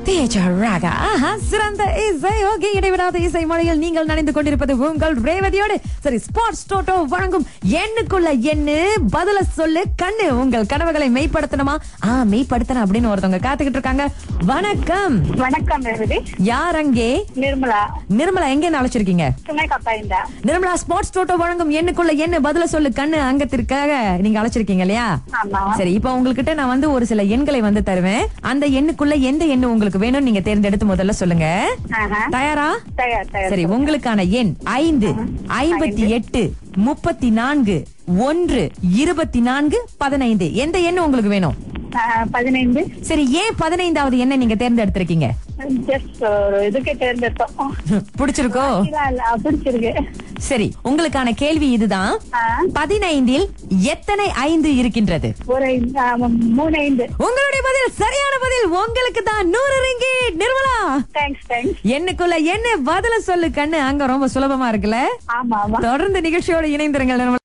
தேஜராக ஆஹா சிறந்த இசை ஓகே இடைவிடாத இசை மழையில் நீங்கள் நனைந்து கொண்டிருப்பது உங்கள் ரேவதியோடு சரி ஸ்பாட்ஸ் டோட்டோ வழங்கும் எண்ணுக்குள்ள எண்ணு பதில சொல்லு கண்ணு உங்கள் கனவுகளை மெய்ப்படுத்தணுமா ஆ மெய்ப்படுத்தணும் அப்படின்னு ஒருத்தவங்க காத்துக்கிட்டு இருக்காங்க வணக்கம் வணக்கம் ரேவதி யார் அங்கே நிர்மலா நிர்மலா எங்க அழைச்சிருக்கீங்க துணை காப்பாய்ந்தா நிர்மலா ஸ்பாட்ஸ் டோட்டோ வழங்கும் எண்ணுக்குள்ள எண்ணு பதில சொல்லு கண்ணு அங்கத்திற்காக நீங்க அழைச்சிருக்கீங்க இல்லையா ஆமா சரி இப்ப உங்ககிட்ட நான் வந்து ஒரு சில எண்களை வந்து தருவேன் அந்த எண்ணுக்குள்ள எந்த எண்ணு உங்களுக்கு வேணும் நீங்க தேர்ந்தெடுத்து முதல்ல சொல்லுங்க ஆஹா. தயாரா தயார் தயார் சரி உங்களுக்கான எண் ஐந்து ஐம்பத்தி எட்டு முப்பத்தி நான்கு ஒன்று இருபத்தி நான்கு பதினைந்து எந்த எண் உங்களுக்கு வேணும் ஆஹா, பதினைந்து சரி ஏன் பதினைந்தாவது எண்ணை நீங்க தேர்ந்தெடுத்திருக்கீங்க ஜஸ்ட் ஒரு இதுக்கு தேர்ந்தெடுத்தோம் பிடிச்சிருக்கோ இல்ல, இல்ல, பிடிச்சிருக்கு சரி உங்களுக்கான கேள்வி இதுதான் ஆ, பதினைந்தில் எத்தனை ஐந்து இருக்கின்றது ஒரு ஐந்து, ஆமா, மூணு ஐந்து உங்களுடைய பதில் சரியான பதில் உங்களுக்கு தான் நூறு ரிங்கிட் நிர்மலா தேங்க்ஸ் தேங்க்ஸ் எண்ணுக்குள்ள என்ன பதில சொல்லு கண்ணு அங்க ரொம்ப சுலபமா இருக்குல்ல ஆமா ஆமா தொடர்ந்து நிகழ்ச்சியோட இணைந்திருங்கள் நிர்மலா